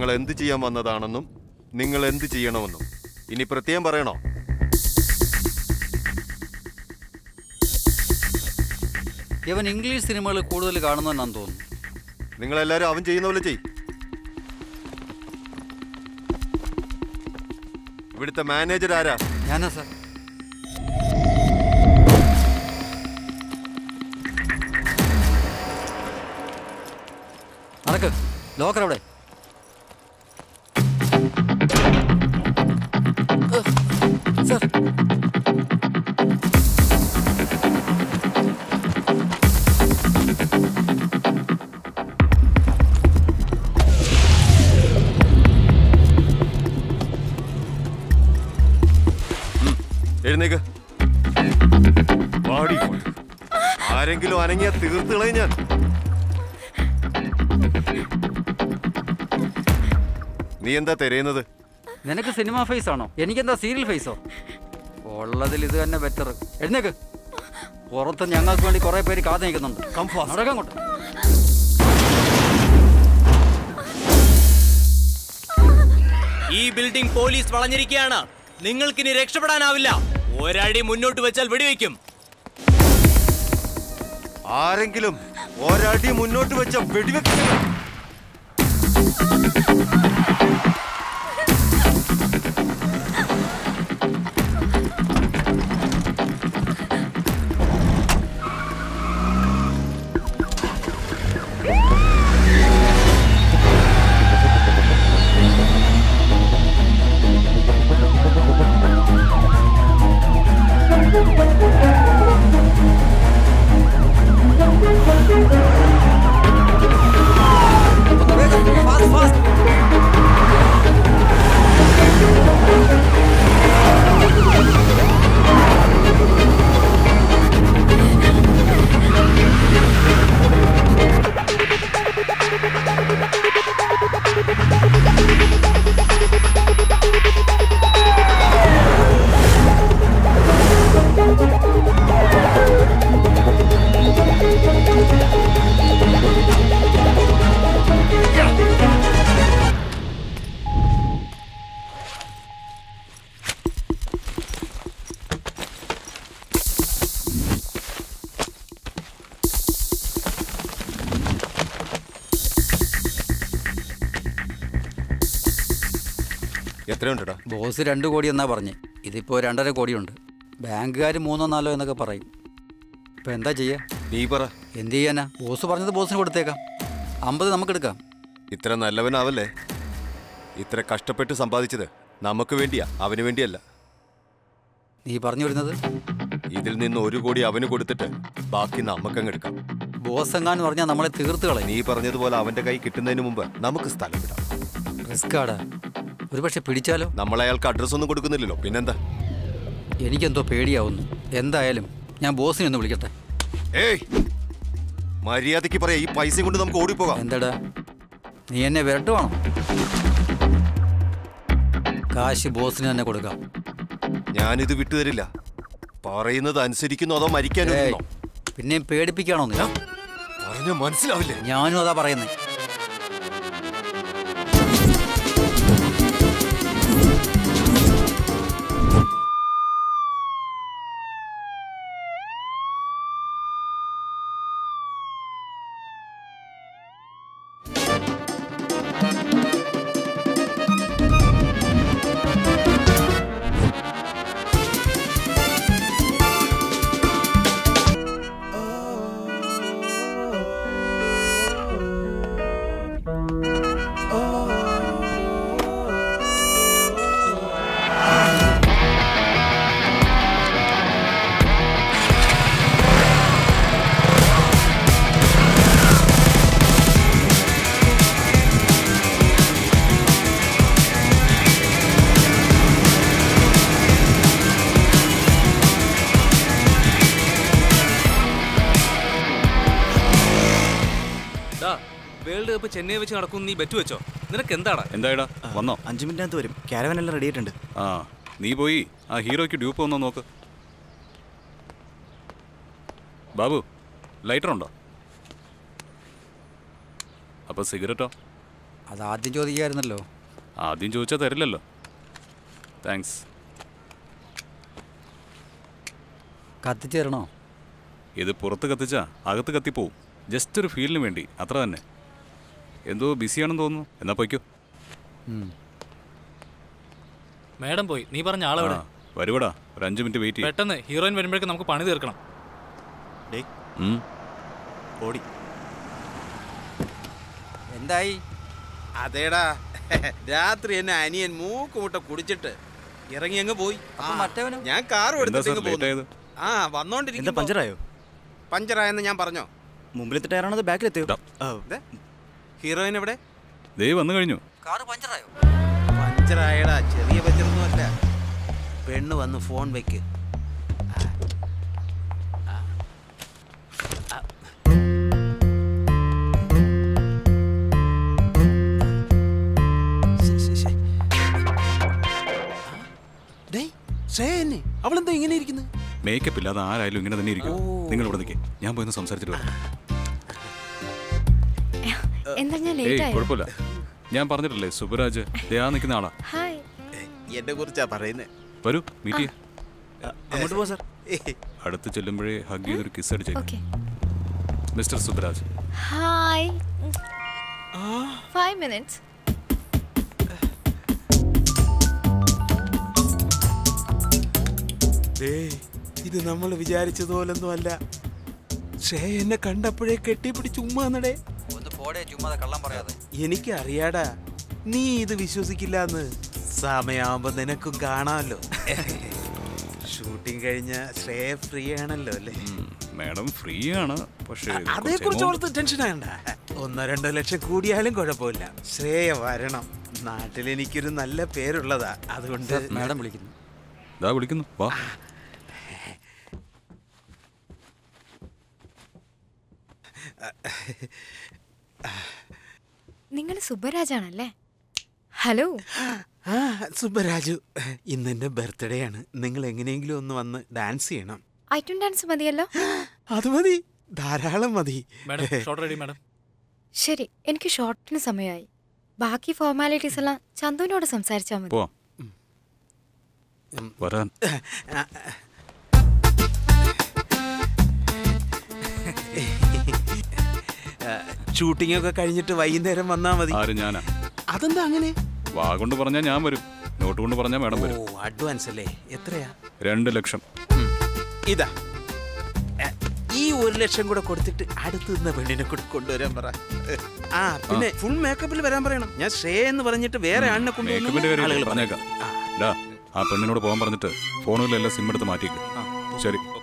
ഞങ്ങൾ എന്ത് ചെയ്യാൻ വന്നതാണെന്നും നിങ്ങൾ എന്ത് ചെയ്യണമെന്നും ഇനി പ്രത്യേകം പറയണോ ഇവൻ ഇംഗ്ലീഷ് സിനിമകൾ കൂടുതൽ കാണുന്നതെന്നാന്ന് തോന്നുന്നു നിങ്ങളെല്ലാരും അവൻ ചെയ്യുന്ന പോലെ ചെയ് ഇവിടുത്തെ മാനേജർ ആരാ ഞാനാ സാർ നടക്ക് ലോക്കർ അവിടെ സാർ എഴുന്നേക്ക് പാടി ഇങ്ങോട്ട്. ആരെങ്കിലും അനങ്ങിയ തീർത്ത് കളയും ഞാൻ നീ എന്താ തിരയുന്നത് നിനക്ക് സിനിമ ഫേസ് ആണോ എനിക്കെന്താ സീരിയൽ ഫേസോ ഉള്ളതിൽ ഇത് തന്നെ ബെറ്റർ എഴുന്നേക്ക് പുറത്ത് ഞങ്ങൾക്ക് വേണ്ടി കുറെ പേര് കാത്തു നിൽക്കുന്നുണ്ട് നടക്കാൻ കൊണ്ട് ഈ ബിൽഡിംഗ് പോലീസ് വളഞ്ഞിരിക്കുകയാണ് നിങ്ങൾക്കിനി രക്ഷപ്പെടാനാവില്ല ഒരടി മുന്നോട്ട് വെച്ചാൽ വെടിവെക്കും ആരെങ്കിലും ഒരടി മുന്നോട്ട് വെച്ച വെടിവെക്കുക എത്രയുണ്ടടാ ബോസ് രണ്ട് കോടി എന്നാ പറഞ്ഞേ ഇതിപ്പോ രണ്ടര കോടിയുണ്ട് ബാങ്കുകാർ മൂന്നോ നാലോ എന്നൊക്കെ പറയും ഇപ്പൊ എന്താ ചെയ്യാ നീ പറ എന്ത് ചെയ്യാനാ ബോസ് പറഞ്ഞത് ബോസിന് കൊടുത്തേക്കാം അമ്പത് നമുക്കെടുക്കാം ഇത്ര നല്ലവനാവല്ലേ ഇത്ര കഷ്ടപ്പെട്ട് സമ്പാദിച്ചത് നമുക്ക് വേണ്ടിയാ അവന് വേണ്ടിയല്ല നീ പറഞ്ഞു വരുന്നത് ഇതിൽ നിന്ന് ഒരു കോടി അവന് കൊടുത്തിട്ട് ബാക്കി നമുക്കങ്ങ് എടുക്കാം ബോസ് എങ്ങാന്ന് പറഞ്ഞാൽ നമ്മളെ തീർത്ത് കളയും നീ പറഞ്ഞതുപോലെ അവന്റെ കൈ കിട്ടുന്നതിന് മുമ്പ് നമുക്ക് സ്ഥലം വിടാം റിസ്ക് ആടാ ഒരു പക്ഷെ പിടിച്ചാലോ നമ്മൾ അയാൾക്ക് അഡ്രസ് ഒന്നും കൊടുക്കുന്നില്ലല്ലോ പിന്നെന്താ എനിക്കെന്തോ പേടിയാവുന്നു എന്തായാലും ഞാൻ ബോസിനെ ഒന്ന് വിളിക്കട്ടെ ഏയ് മര്യാദയ്ക്ക് പറയാ ഈ പൈസയും കൊണ്ട് നമുക്ക് ഓടിപ്പോകാം എന്താടാ നീ എന്നെ വിരട്ടുവാണോ കാശ് ബോസിന് തന്നെ കൊടുക്കാം ഞാനിത് വിട്ടുതരില്ല പറയുന്നത് അനുസരിക്കുന്നോ അതോ മരിക്കാനോ ഏയ്, പിന്നെയും പേടിപ്പിക്കാണോ നീ പറഞ്ഞ മനസ്സിലാവില്ലേ ഞാനും അതാ പറയുന്നത് വേൾഡ് കപ്പ് ചെന്നൈ വെച്ച് നടക്കും നീ ബെറ്റ് വെച്ചോ നിനക്ക് എന്താടാ എന്തായടാ വന്നോ അഞ്ച് മിനിറ്റിനകത്ത് വരും ക്യാരവൻ എല്ലാം റെഡി ആയിട്ടുണ്ട് ആ നീ പോയി ആ ഹീറോയ്ക്ക് ഡ്യൂപ്പ് ഒന്നോ നോക്ക് ബാബു ലൈറ്റർ ഉണ്ടോ അപ്പൊ സിഗരറ്റോ അത് ആദ്യം ചോദിക്കായിരുന്നല്ലോ ആദ്യം ചോദിച്ചാൽ തരില്ലല്ലോ താങ്ക്സ് കത്തിച്ചേരണോ ഇത് പുറത്ത് കത്തിച്ചാ അകത്ത് കത്തിപ്പോവും ജസ്റ്റ് ഒരു ഫീലിന് വേണ്ടി അത്ര തന്നെ എന്തോ ബിസിയാണെന്ന് തോന്നുന്നു എന്നാ പൊയ്ക്കോ മേഡം പോയി നീ പറഞ്ഞ ആളെവിടെ ആ വരുവടാ ഒരു അഞ്ച് മിനിറ്റ് വെയിറ്റ് ചെയ്യും പെട്ടെന്ന് ഹീറോയിൻ വരുമ്പോഴേക്കും നമുക്ക് പണി തീർക്കണം ഡേ ഉം. ഓടി എന്തായി അതേടാ രാത്രി എന്നെ അനിയൻ മൂക്കുമുട്ട കുടിച്ചിട്ട് ഇറങ്ങി അങ്ങ് പോയി അപ്പൊ ആ, മറ്റവനോ? ഞാൻ കാറും എന്താ എടുത്തിട്ട് സാർ ഇങ്ങ് ലേറ്റ് പോന്നു. ആയത് ആ എന്താ വന്നോണ്ടിരിക്കും പഞ്ചറായോ പഞ്ചറായെന്ന് ഞാൻ പറഞ്ഞോ മുമ്പിലത്തെ ടയറാണത് ബാക്കിലെത്തിയോ ഡാ. ആ, ദേ, ഹീറോയിൻ എവിടെ ദേ വന്നു കഴിഞ്ഞു കാറ് പഞ്ചറായോ പഞ്ചറായടാ ചെറിയ പഞ്ചറൊന്നും അല്ല പെണ്ണ് വന്ന് ഫോൺ വെക്ക് അവളെന്താ ഇങ്ങനെ ഇരിക്കുന്നത് മേക്കപ്പ് ഇല്ലാതെ ആരായാലും ഇങ്ങനെ തന്നെ ഇരിക്കും നിങ്ങൾ ഇവിടെ നിൽക്കേ ഞാൻ പോയി സംസാരിച്ചിട്ട് വരാം എന്താ ഞാൻ ഏയ് ലേറ്റ് ആയോ കുഴപ്പമില്ല ഞാൻ പറഞ്ഞിട്ടില്ലേ സുബരാജ് ദേ ആ നിൽക്കുന്ന ആളാ ഹായ് എന്നെ കുറിച്ചാ പറയുന്നത് വരൂ മീറ്റ് ചെയ്യ അങ്ങോട്ട് പോ സാർ അടുത്ത് ചെല്ലുമ്പോഴേ ഹഗ് ചെയ്തൊരു കിസ് അടിച്ചേ okay mister Subaraj hi five minutes ഇത് നമ്മൾ വിചാരിച്ചതുപോലൊന്നും അല്ല ശ്രേയ എന്നെ കണ്ടപ്പോഴേ കെട്ടിപ്പിടിച്ച് ഉമ്മാന്നടേ ഒന്ന് പോടേ ചുമ്മാതെ കള്ളം പറയാതെ എനിക്ക് അറിയാടാ നീ ഇത് വിശ്വസിക്കില്ലെന്ന് സമയാവുമ്പോ നിനക്കും കാണാമല്ലോ ഷൂട്ടിംഗ് കഴിഞ്ഞ ശ്രേയ ഫ്രീ ആണല്ലോ അല്ലേ മാഡം ഫ്രീ ആണ് പക്ഷേ അതേ കുറച്ച് കുറിച്ച് amount- ഓർത്ത് ടെൻഷൻ ആകണ്ട ഒന്നോ രണ്ടോ ലക്ഷം കൂടിയാലും കുഴപ്പമില്ല ശ്രേയ വരണം നാട്ടിൽ എനിക്കൊരു നല്ല പേരുള്ളതാ അതുകൊണ്ട് മാഡം വിളിക്കുന്നു ദാ വിളിക്കുന്നു വാ നിങ്ങൾ സുബരാജാണല്ലേ ഹലോ ആ സുബ്ബരാജു ഇന്ന് എന്റെ ബർത്ത്ഡേ ആണ് നിങ്ങൾ എങ്ങനെയെങ്കിലും ഒന്ന് വന്ന് ഡാൻസ് ചെയ്യണം ഐറ്റം ഡാൻസ് മതിയല്ലോ അത് മതി ധാരാളം മതി മാഡം ഷോർട്ട് റെഡി മാഡം ശരി എനിക്ക് ഷോർട്ടിന് സമയമായി ബാക്കി ഫോർമാലിറ്റീസ് എല്ലാം ചന്തുവിനോട് സംസാരിച്ചാൽ മതി പോവാം വരാൻ ഷൂട്ടിംഗ് ഒക്കെ കഴിഞ്ഞിട്ട് വൈകുന്നേരം വന്നാ മതി ആര് ഞാനാ അതെന്താ അങ്ങനെ വാ കൊണ്ട് പറഞ്ഞാൽ ഞാൻ വരും നോട്ട് കൊണ്ട് പറഞ്ഞാൽ മാഡം ഓ വരും അഡ്വാൻസ് അല്ലേ എത്രയാ രണ്ട് ലക്ഷം ഉം. ഇതാ എ, ഈ ഒരു ലക്ഷം കൂടെ കൊടുത്തിട്ട് അടുത്ത് നിന്ന പെണ്ണിനെ കൂടെ കൊണ്ടുവരാൻ പറ ആ പിന്നെ ഫുൾ മേക്കപ്പിൽ വരാൻ പറയണം ഞാൻ ശ്രേയ എന്ന് പറഞ്ഞിട്ട് വേറെ ആണിനെ മേക്കപ്പിന്റെ കൊണ്ടുവന്നു കാര്യം ആളുകൾ പറഞ്ഞേക്കാം ആ. ഡാ ആ പെണ്ണിനോട് പോകാൻ പറഞ്ഞിട്ട് ഫോണിലെല്ലാം സിം എടുത്ത് മാറ്റിയേക്ക് ശരി ഓക്കെ